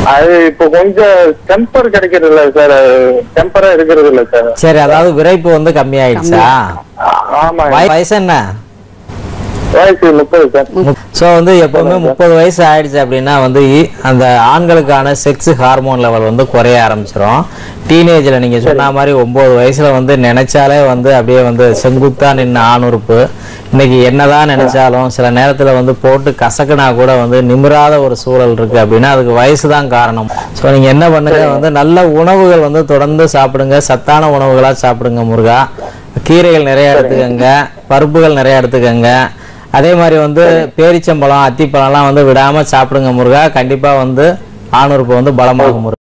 அது இப்போ கொஞ்சம் டெம்பர் கிடைக்கிறது இல்ல சார் டெம்பரா இருக்கிறது இல்ல சார் சரி அதாவது விரைப்பு வந்து கம்மியாயிடுச்சா ஆமா வய- வயசு என்ன வயசு முப்பது சார் ஸோ வந்து எப்பவுமே முப்பது வயசு ஆயிடுச்சு அப்படின்னா வந்து இ- அந்த ஆண்களுக்கான செக்ஸ் ஹார்மோன் லெவல் வந்து குறைய ஆரம்பிச்சிரும் டீனேஜில் நீங்கள் சொன்ன மாதிரி ஒம்பது வயசில் வந்து நினைச்சாலே வந்து அப்படியே வந்து செங்குத்தா நின்ன ஆணுறுப்பு இன்னைக்கு என்னதான் நினைச்சாலும் சில நேரத்தில் வந்து போட்டு கசக்குனா கூட வந்து நிமிராத ஒரு சூழல் இருக்கு அப்படின்னா அதுக்கு வயசு தான் காரணம் ஸோ நீங்கள் என்ன பண்ணுங்க வந்து நல்ல உணவுகள் வந்து தொடர்ந்து சாப்பிடுங்க சத்தான உணவுகளாக சாப்பிடுங்க முருகா கீரைகள் நிறைய எடுத்துக்கங்க பருப்புகள் நிறைய எடுத்துக்கங்க அதே மாதிரி வந்து பேரிச்சம்பழம் அத்திப்பழம்லாம் வந்து விடாம சாப்பிடுங்க முருகா கண்டிப்பா வந்து ஆணுறுப்பு வந்து பலமாகும் முருகா